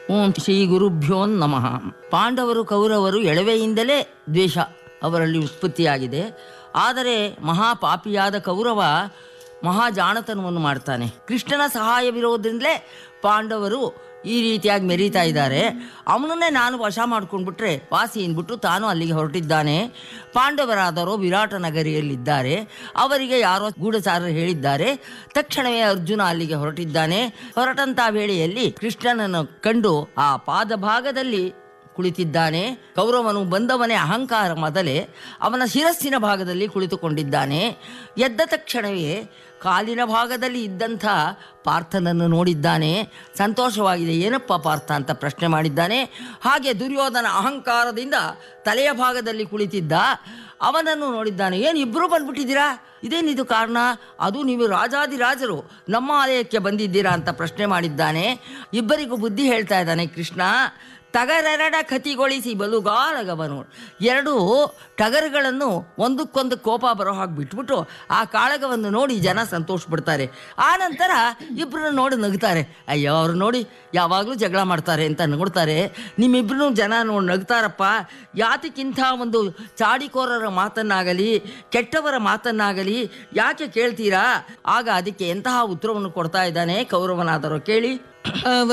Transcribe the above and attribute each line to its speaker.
Speaker 1: ಓಂ ಶ್ರೀ ಗುರುಭ್ಯೋ ನಮಃ ಪಾಂಡವರು ಕೌರವರು ಎಳವೆಯಿಂದಲೇ ದ್ವೇಷ ಅವರಲ್ಲಿ ಉತ್ಪತ್ತಿಯಾಗಿದೆ ಆದರೆ ಮಹಾಪಾಪಿಯಾದ ಕೌರವ ಮಹಾಜಾಣತನವನ್ನು ಮಾಡ್ತಾನೆ ಕೃಷ್ಣನ ಸಹಾಯವಿರೋದ್ರಿಂದಲೇ ಪಾಂಡವರು ಈ ರೀತಿಯಾಗಿ ಮೆರೀತಾ ಇದ್ದಾರೆ ಅವನನ್ನೇ ನಾನು ವಶ ಮಾಡ್ಕೊಂಡ್ಬಿಟ್ರೆ ವಾಸಿ ಅಂದ್ಬಿಟ್ಟು ತಾನು ಅಲ್ಲಿಗೆ ಹೊರಟಿದ್ದಾನೆ ಪಾಂಡವರಾದರೋ ವಿರಾಟ ನಗರಿಯಲ್ಲಿದ್ದಾರೆ ಅವರಿಗೆ ಯಾರೋ ಗೂಢಚಾರರು ಹೇಳಿದ್ದಾರೆ ತಕ್ಷಣವೇ ಅರ್ಜುನ ಅಲ್ಲಿಗೆ ಹೊರಟಿದ್ದಾನೆ ಹೊರಟಂತ ವೇಳೆಯಲ್ಲಿ ಕೃಷ್ಣನನ್ನು ಕಂಡು ಆ ಪಾದಭಾಗದಲ್ಲಿ ಕುಳಿತಿದ್ದಾನೆ ಕೌರವನು ಬಂದವನೇ ಅಹಂಕಾರ ಮೊದಲೇ ಅವನ ಶಿರಸ್ಸಿನ ಭಾಗದಲ್ಲಿ ಕುಳಿತುಕೊಂಡಿದ್ದಾನೆ ಎದ್ದ ತಕ್ಷಣವೇ ಕಾಲಿನ ಭಾಗದಲ್ಲಿ ಇದ್ದಂಥ ಪಾರ್ಥನನ್ನು ನೋಡಿದ್ದಾನೆ ಸಂತೋಷವಾಗಿದೆ ಏನಪ್ಪ ಪಾರ್ಥ ಅಂತ ಪ್ರಶ್ನೆ ಮಾಡಿದ್ದಾನೆ ಹಾಗೆ ದುರ್ಯೋಧನ ಅಹಂಕಾರದಿಂದ ತಲೆಯ ಭಾಗದಲ್ಲಿ ಕುಳಿತಿದ್ದ ಅವನನ್ನು ನೋಡಿದ್ದಾನೆ ಏನು ಇಬ್ಬರು ಬಂದ್ಬಿಟ್ಟಿದ್ದೀರಾ ಇದೇನಿದು ಕಾರಣ ಅದು ನೀವು ರಾಜಾದಿರಾಜರು ನಮ್ಮ ಆಲಯಕ್ಕೆ ಬಂದಿದ್ದೀರಾ ಅಂತ ಪ್ರಶ್ನೆ ಮಾಡಿದ್ದಾನೆ ಇಬ್ಬರಿಗೂ ಬುದ್ಧಿ ಹೇಳ್ತಾ ಇದ್ದಾನೆ ಕೃಷ್ಣ ಟಗರೆರಡ ಕತಿಗೊಳಿಸಿ ಬಲುಗಾಲಗವನು ಎರಡು ಟಗರುಗಳನ್ನು ಒಂದಕ್ಕೊಂದು ಕೋಪ ಬರೋ ಹಾಗೆ ಬಿಟ್ಬಿಟ್ಟು ಆ ಕಾಳಗವನ್ನು ನೋಡಿ ಜನ ಸಂತೋಷ ಪಡ್ತಾರೆ ಆ ನಂತರ ಇಬ್ಬರನ್ನ ನೋಡಿ ನಗ್ತಾರೆ ಅಯ್ಯೋ ಅವ್ರು ನೋಡಿ ಯಾವಾಗಲೂ ಜಗಳ ಮಾಡ್ತಾರೆ ಅಂತ ನೋಡ್ತಾರೆ ನಿಮ್ಮಿಬ್ಬರು ಜನ ನೋಡಿ ನಗ್ತಾರಪ್ಪ ಯಾತಕ್ಕಿಂಥ ಒಂದು ಚಾಡಿಕೋರರ ಮಾತನ್ನಾಗಲಿ ಕೆಟ್ಟವರ ಮಾತನ್ನಾಗಲಿ ಯಾಕೆ ಕೇಳ್ತೀರಾ ಆಗ ಅದಕ್ಕೆ ಎಂತಹ ಉತ್ತರವನ್ನು ಕೊಡ್ತಾ ಇದ್ದಾನೆ ಕೌರವನಾದರೂ ಕೇಳಿ